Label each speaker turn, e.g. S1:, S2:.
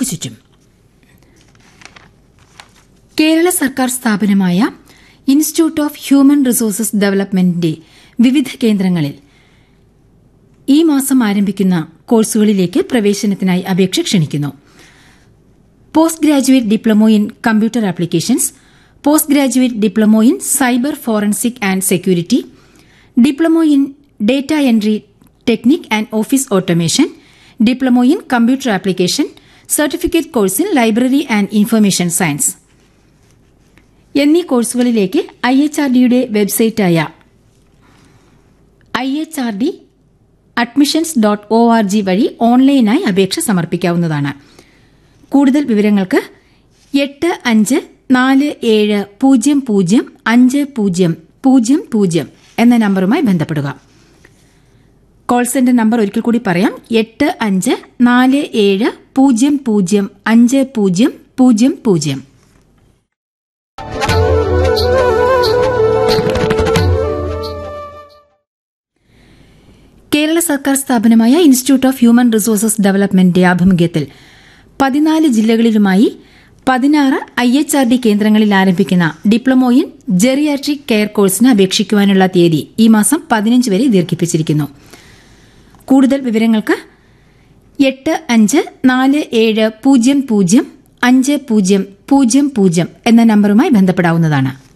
S1: നമുക്ക് ചുറ്റും കേരള സർക്കാർ സ്ഥാപനമായ ഇൻസ്റ്റിറ്റ്യൂട്ട് ഓഫ് ഹ്യൂമൻ റിസോഴ്സസ് ഡെവലപ്മെന്റിന്റെ വിവിധ കേന്ദ്രങ്ങളിൽ ഈ മാസം ആരംഭിക്കുന്ന കോഴ്സുകളിലേക്ക് പ്രവേശനത്തിനായി അപേക്ഷ ക്ഷണിക്കുന്നു post graduate diploma in computer applications post graduate diploma in cyber forensic and security diploma in data entry technique and office automation diploma in computer application certificate course in library and information science എന്നീ കോഴ്സുകളിലേക്ക് I H R ഡിയുടെ വെബ്സൈറ്റായ I H R D admissions dot O R G വഴി ഓൺലൈനായി അപേക്ഷ സമർപ്പിക്കാവുന്നതാണ് കൂടുതൽ വിവരങ്ങൾക്ക് എട്ട് അഞ്ച് നാല് ഏഴ് പൂജ്യം പൂജ്യം അഞ്ച് പൂജ്യം പൂജ്യം പൂജ്യം എന്ന നമ്പറുമായി ബന്ധപ്പെടുക കോൾ സെന്റർ നമ്പർ ഒരിക്കൽ കൂടി പറയാം എട്ട് അഞ്ച് നാല് ഏഴ് പൂജ്യം പൂജ്യം അഞ്ച് പൂജ്യം പൂജ്യം പൂജ്യം കേരള സർക്കാർ സ്ഥാപനമായ ഇൻസ്റ്റിറ്റ്യൂട്ട് ഓഫ് ഹ്യൂമൻ റിസോഴ്സസ് ഡെവലപ്മെന്റിന്റെ ആഭിമുഖ്യത്തിൽ പതിനാല് ജില്ലകളിലുമായി പതിനാറ് ഐ എച്ച് ആർ ഡി കേന്ദ്രങ്ങളിൽ ആരംഭിക്കുന്ന ഡിപ്ലോമോ ഇൻ ജെറിയാട്രിക് കെയർ കോഴ്സിന് അപേക്ഷിക്കുവാനുള്ള തീയതി ഈ മാസം പതിനഞ്ച് വരെ ദീർഘിപ്പിച്ചിരിക്കുന്നു കൂടുതൽ വിവരങ്ങൾക്ക് എട്ട് അഞ്ച് നാല് ഏഴ് പൂജ്യം പൂജ്യം അഞ്ച് പൂജ്യം പൂജ്യം പൂജ്യം എന്ന നമ്പറുമായി ബന്ധപ്പെടാവുന്നതാണ്